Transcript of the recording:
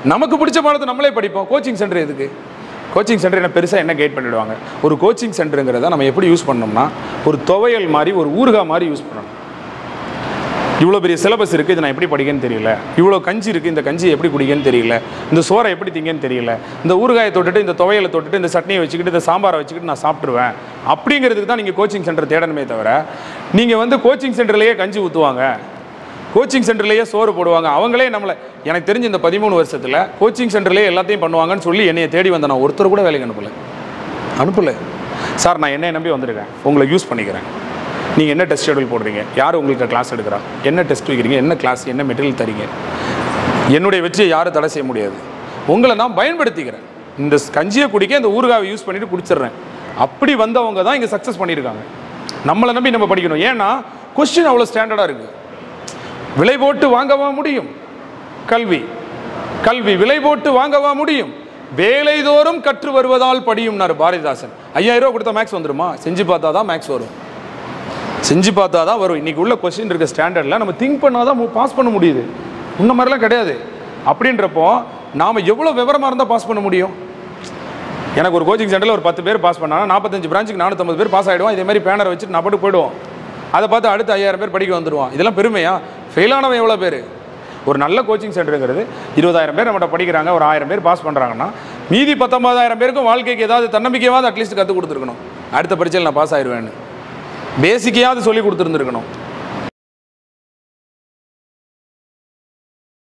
நமக்கு பிடிச்ச பாடத்தை நம்மளே படிப்போம் கோச்சிங் சென்டர் எதுக்கு கோச்சிங் சென்டர் என்ன பெருசாக என்ன கைட் பண்ணிடுவாங்க ஒரு கோச்சிங் சென்டருங்கிறத நம்ம எப்படி யூஸ் பண்ணோம்னா ஒரு துவையல் மாதிரி ஒரு ஊறுகாய் மாதிரி யூஸ் பண்ணணும் இவ்வளோ பெரிய சிலபஸ் இருக்குது இதை நான் எப்படி படிக்கன்னு தெரியல இவ்வளோ கஞ்சி இருக்குது இந்த கஞ்சி எப்படி குடிக்கன்னு தெரியல இந்த சோறை எப்படி திங்கன்னு தெரியல இந்த ஊறுகாயை தொட்டுட்டு இந்த துவையலை தொட்டுட்டு இந்த சட்னியை வச்சுக்கிட்டு இந்த சாம்பாரை வச்சுக்கிட்டு நான் சாப்பிட்ருவேன் அப்படிங்கிறதுக்கு தான் நீங்கள் கோச்சிங் சென்டர் தேடணுமே தவிர நீங்கள் வந்து கோச்சிங் சென்டர்லேயே கஞ்சி ஊற்றுவாங்க கோச்சிங் சென்டர்லேயே சோறு போடுவாங்க அவங்களே நம்மளை எனக்கு தெரிஞ்ச இந்த பதிமூணு வருஷத்தில் கோச்சிங் சென்டர்லேயே எல்லாத்தையும் பண்ணுவாங்கன்னு சொல்லி என்னைய தேடி வந்த நான் ஒருத்தர் கூட வேலைக்கு அனுப்பலை அனுப்பலை சார் நான் என்னை நம்பி வந்திருக்கேன் உங்களை யூஸ் பண்ணிக்கிறேன் நீங்கள் என்ன டெஸ்ட் ஷெடியூல் போடுறீங்க யார் உங்களுக்கு கிளாஸ் எடுக்கிறா என்ன டெஸ்ட் வைக்கிறீங்க என்ன கிளாஸ் என்ன மெட்டீரியல் தரீங்க என்னுடைய வெற்றியை யாரும் தடை செய்ய முடியாது உங்களை நான் பயன்படுத்திக்கிறேன் இந்த கஞ்சியை குடிக்க இந்த ஊறுகாவை யூஸ் பண்ணிட்டு குடிச்சிடுறேன் அப்படி வந்தவங்க தான் இங்கே சக்ஸஸ் பண்ணியிருக்காங்க நம்மளை நம்பி நம்ம படிக்கணும் ஏன்னா கொஸ்டின் அவ்வளோ ஸ்டாண்டர்டாக இருக்குது விலை போட்டு வாங்கவா முடியும் கல்வி கல்வி விலை போட்டு வாங்கவா முடியும் வேலைதோறும் கற்று வருவதால் படியும்னாரு பாரதிதாசன் ஐயாயிரம் ரூபா கொடுத்தா மேக்ஸ் வந்துருமா செஞ்சு பார்த்தா தான் மேக்ஸ் வரும் செஞ்சு பார்த்தா தான் வரும் இன்னைக்கு உள்ள கொஸ்டின் இருக்க ஸ்டாண்டர்டில் நம்ம திங்க் பண்ணால் தான் பாஸ் பண்ண முடியுது முன்ன மாதிரிலாம் கிடையாது அப்படின்றப்போ நாம் எவ்வளோ விவரமாக இருந்தால் பாஸ் பண்ண முடியும் எனக்கு ஒரு கோச்சிங் சென்டரில் ஒரு பத்து பேர் பாஸ் பண்ணாங்க நாற்பத்தஞ்சு பிரான்ச்சுக்கு நானூற்றம்பது பேர் பாஸ் ஆகிடுவோம் இதே மாதிரி பேனர் வச்சுட்டு நான் பாட்டு போயிடுவோம் அதை பார்த்து அடுத்து ஐயாயிரம் பேர் படிக்க வந்துடுவான் இதெல்லாம் பெருமையா ஃபெயிலானவன் எவ்வளோ பேர் ஒரு நல்ல கோச்சிங் சென்டருங்கிறது இருபதாயிரம் பேர் நம்மகிட்ட படிக்கிறாங்க ஒரு ஆயிரம் பேர் பாஸ் பண்ணுறாங்கன்னா மீதி பத்தொன்பதாயிரம் பேருக்கும் வாழ்க்கைக்கு ஏதாவது தன்னம்பிக்கையாவது அட்லீஸ்ட் கற்றுக் கொடுத்துருக்கணும் அடுத்த பரீட்சையில் நான் பாஸ் ஆயிடுவேன்னு பேசிக்கையாவது சொல்லி கொடுத்துருந்துருக்கணும்